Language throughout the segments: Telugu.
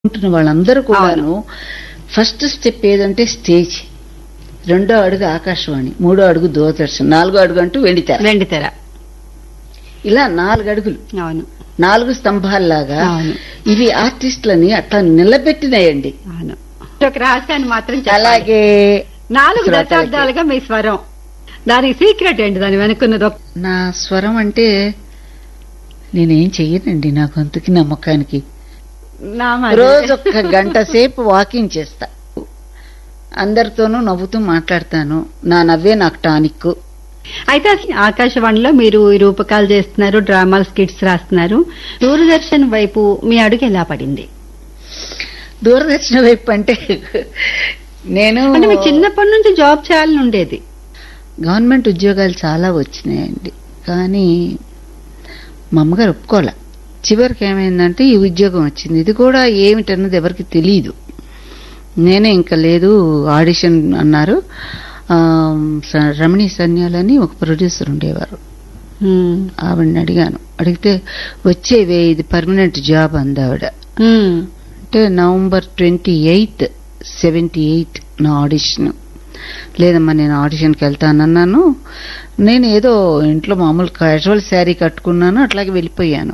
ఉంటున్న వాళ్ళందరూ కూడాను ఫస్ట్ స్టెప్ ఏదంటే స్టేజ్ రెండో అడుగు ఆకాశవాణి మూడో అడుగు దూరదర్శన్ నాలుగో అడుగు అంటూ వెండితెర వెండితెర ఇలా నాలుగు అడుగులు అవును నాలుగు స్తంభాల్లాగా అవును. ఇవి ఆర్టిస్టులని అట్లా నిలబెట్టినాయండి అవును ఒక రహస్యాన్ని మాత్రం చెప్పాలి. అలాగే నాలుగు శ్రోతలకి. దశాబ్దాలుగా మీ స్వరం దానికి సీక్రెట్ ఏంటి దాని వెనుకున్నది ఒక- నా స్వరం అంటే నేనేం చెయ్యనండి నా గొంతుకి నమ్మకానికి నా మరి. రోజు ఒక్క గంట సేపు వాకింగ్ చేస్తా అందరితోనూ నవ్వుతూ మాట్లాడతాను నా నవ్వే నాకు టానిక్ అయితే అసలు ఆకాశవాణిలో మీరు ఈ రూపకాలు చేస్తున్నారు డ్రామాలు స్కిట్స్ రాస్తున్నారు దూరదర్శన్ వైపు మీ అడుగు ఎలా పడింది దూరదర్శన వైపు అంటే నేను అంటే మీకు చిన్నప్పటి నుంచి జాబ్ చేయాలని ఉండేది గవర్నమెంట్ ఉద్యోగాలు చాలా వచ్చినాయండి కానీ మా అమ్మగారు ఒప్పుకోలే చివరికి ఏమైందంటే ఈ ఉద్యోగం వచ్చింది ఇది కూడా ఏమిటన్నది ఎవరికి తెలియదు నేనే ఇంకా లేదు ఆడిషన్ అన్నారు ఆ, స- రమణి సన్యాలని ఒక ప్రొడ్యూసర్ ఉండేవారు ఉమ్. ఆవిడని అడిగాను అడిగితే వచ్చేవే ఇది పర్మనెంట్ జాబ్ అంది ఆవిడ ఉమ్. అంటే November twenty eighth seventy eight నా ఆడిషన్ లేదమ్మా నేను ఆడిషన్కి వెళ్తానన్నాను నేను ఏదో ఇంట్లో మామూలు క్యాజువల్ శారీ కట్టుకున్నాను అట్లాగే వెళ్ళిపోయాను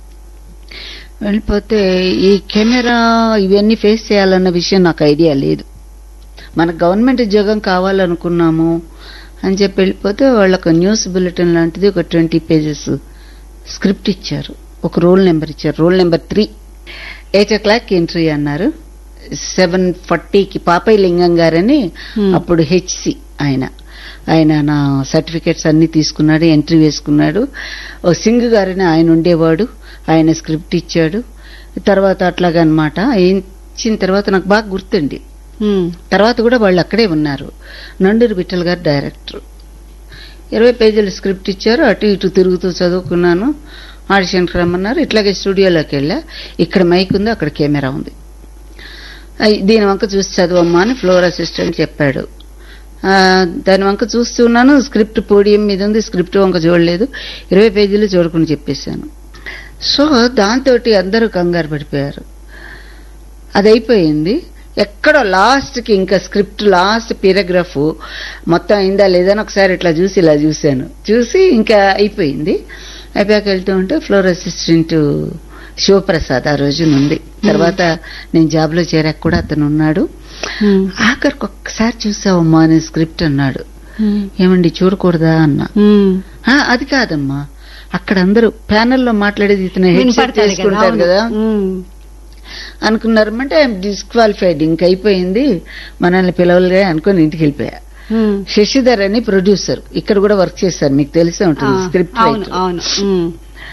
వెళ్ళిపోతే ఈ కెమెరా ఇవన్నీ ఫేస్ చేయాలన్న విషయం నాకు ఐడియా లేదు మనకు గవర్నమెంట్ ఉద్యోగం కావాలనుకున్నాము అని చెప్పి వెళ్ళిపోతే వాళ్ళకు న్యూస్ బులెటిన్ లాంటిది ఒక ట్వంటీ పేజెస్ స్క్రిప్ట్ ఇచ్చారు ఒక రోల్ నెంబర్ ఇచ్చారు role number three eight o'clock entry అన్నారు సెవెన్ ఫార్టీకి పాపయ్య లింగం గారని Hmm. అప్పుడు హెచ్సి ఆయన ఆయన నా సర్టిఫికెట్స్ అన్ని తీసుకున్నాడు ఎంట్రీ వేసుకున్నాడు ఓ సింగ్ గారని ఆయన ఉండేవాడు ఆయన స్క్రిప్ట్ ఇచ్చాడు తర్వాత అట్లాగనమాట ఇచ్చిన తర్వాత నాకు బాగా గుర్తండి ఉమ్. తర్వాత కూడా వాళ్ళు అక్కడే ఉన్నారు నండూరి విఠల్ గారు డైరెక్టర్ ఇరవై పేజీల స్క్రిప్ట్ ఇచ్చారు అటు ఇటు తిరుగుతూ చదువుకున్నాను ఆడిషన్కి రమ్మన్నారు ఇట్లాగే స్టూడియోలోకి వెళ్ళా ఇక్కడ మైక్ ఉంది అక్కడ కెమెరా ఉంది అయ్ దీని వంక చూసి చదవమ్మా అని ఫ్లోర్ అసిస్టెంట్ చెప్పాడు ఆ, దాని వంక చూస్తున్నాను స్క్రిప్ట్ పోడియం మీద ఉంది స్క్రిప్ట్ వంక చూడలేదు ఇరవై పేజీలు చూడకుండా చెప్పేశాను సో దాంతో అందరూ కంగారు పడిపోయారు అది అయిపోయింది ఎక్కడో లాస్ట్కి ఇంకా స్క్రిప్ట్ లాస్ట్ పారాగ్రాఫ్ మొత్తం అయిందా లేదని ఒకసారి ఇట్లా చూసి ఇలా చూశాను చూసి ఇంకా అయిపోయింది అయిపోయాక వెళ్తూ ఉంటే ఫ్లోర్ అసిస్టెంట్ శివప్రసాద్ ఆ రోజు ఉంది తర్వాత నేను జాబ్లో చేరాక కూడా అతను ఉన్నాడు ఉమ్. ఆఖరికి ఒక్కసారి చూసావమ్మా అని స్క్రిప్ట్ అన్నాడు ఉమ్. ఏమండి చూడకూడదా అన్నా ఉమ్. "ఆ, అది కాదమ్మా అక్కడ అందరూ ప్యానెల్లో మాట్లాడేది ఇతను హెడ్సెట్ వినపడతాది కదా, చేసుకుంటారు అవును. కదా ఉమ్. అనుకున్నారమంటే ఐఎమ్ డిస్క్వాలిఫైడ్ ఇంక అయిపోయింది మనల్ని పిలవలే అనుకుని ఇంటికి వెళ్ళిపోయా ఉమ్. శశిధర్ అని ప్రొడ్యూసర్ ఇక్కడ కూడా వర్క్ చేశారు మీకు తెలిసే ఉంటుంది ఆ, స్క్రిప్ట్ అవును రైటర్ అవును ఉమ్.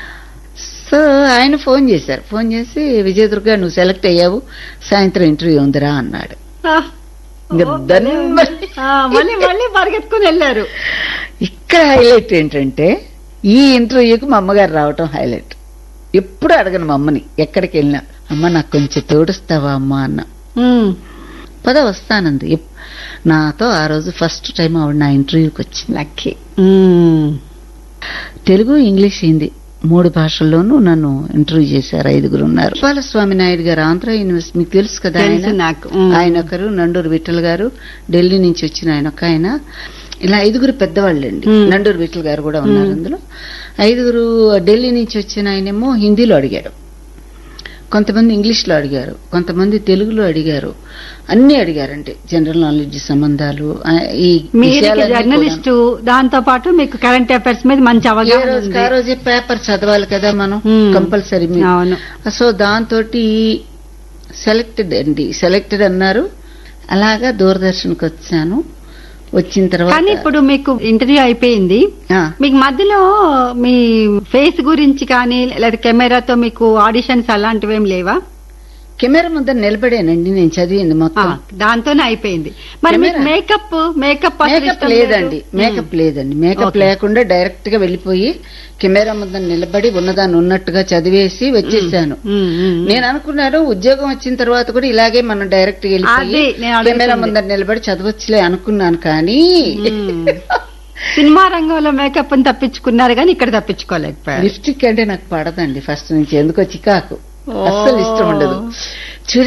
సో ఆయన ఫోన్ చేశారు ఫోన్ చేసి విజయదుర్గ నువ్వు సెలెక్ట్ అయ్యావు సాయంత్రం ఇంటర్వ్యూ ఉందిరా అన్నాడు ఆ. ఇంకా ఓ, దాన్ని భలే ఉంది. మళ్ళీ- ఆ, మళ్ళీ మళ్ళీ పరిగెత్తుకుని వెళ్ళారు ఇక్కడ హైలైట్ ఏంటంటే ఈ ఇంటర్వ్యూకి మా అమ్మగారు రావటం హైలైట్ ఎప్పుడు అడగను మా అమ్మని ఎక్కడికి వెళ్ళినా అమ్మ నాకు కొంచెం తోడుస్తావా అమ్మ అన్న ఉమ్. పద వస్తానంది ఎప్- నాతో ఆ రోజు ఫస్ట్ టైం ఆవిడ నా ఇంటర్వ్యూకి వచ్చింది లక్కీ ఉమ్. తెలుగు ఇంగ్లీష్ హిందీ మూడు భాషల్లోనూ నన్ను ఇంటర్వ్యూ చేశారు ఐదుగురు ఉన్నారు బాలస్వామి నాయుడు గారు ఆంధ్ర యూనివర్సిటీ మీకు తెలుసు కదా తెలుసు ఆయన నాకు ఉమ్. ఆయన ఒకరు నండూరు విఠల్ గారు ఢిల్లీ నుంచి వచ్చిన ఆయన ఒక ఆయన ఇలా ఐదుగురు పెద్దవాళ్ళండి Hmm. నండూరు విఠల్ గారు కూడా ఉన్నారు అందులో ఐదుగురు ఢిల్లీ నుంచి వచ్చిన ఆయనేమో హిందీలో అడిగాడు కొంతమంది ఇంగ్లీష్లో అడిగారు కొంతమంది తెలుగులో అడిగారు అన్ని అడిగారంటే జనరల్ నాలెడ్జ్ సంబంధాలు ఆ, ఈ మీరు విషయాలన్నీ జర్నలిస్టు దాంతో పాటు మీకు కరెంట్ అఫైర్స్ మీద మంచి కూడా. ఏ అవగాహన రోజుకి ఉంది. ఆ రోజే పేపర్ చదవాలి కదా మనం Hmm. కంపల్సరీ అవును సో దాంతో సెలెక్టెడ్ అండి సెలెక్టెడ్ అన్నారు అలాగా దూరదర్శన్కి వచ్చాను వచ్చిన కానీ తర్వాత ఇప్పుడు మీకు ఇంటర్వ్యూ అయిపోయింది ఆ, మీకు మధ్యలో మీ ఫేస్ గురించి కానీ లేదా కెమెరాతో మీకు ఆడిషన్స్ అలాంటివి ఏం లేవా కెమెరా ముందర నిలబడానండి నేను చదివింది ఆ, మొత్తం దాంతోనే అయిపోయింది మరి మీకు కెమెరా? మేకప్ మేకప్ అసలు మేకప్ ఇష్టం లేదు? లేదండి మేకప్ లేదండి మేకప్ Okay. లేకుండా డైరెక్ట్ గా వెళ్ళిపోయి కెమెరా ముందర నిలబడి ఉన్నదాన్ని ఉన్నట్టుగా చదివేసి వచ్చేసాను ఉమ్, ఉమ్. నేను అనుకున్నాను ఉద్యోగం వచ్చిన తర్వాత కూడా ఇలాగే మనం డైరెక్ట్ గా వెళ్ళిపోయి అదే నేను అడుగుతుంది. కెమెరా ముందర నిలబడి చదవచ్చులే అనుకున్నాను కానీ ఉమ్. సినిమా రంగంలో మేకప్ ని తప్పించుకున్నారు కానీ ఇక్కడ తప్పించుకోలేకపోయారు లిప్స్టిక్ అంటే నాకు పడదండి ఫస్ట్ నుంచి ఎందుకో చికాకు ఓ. అస్సలు ఇష్టం ఉండదు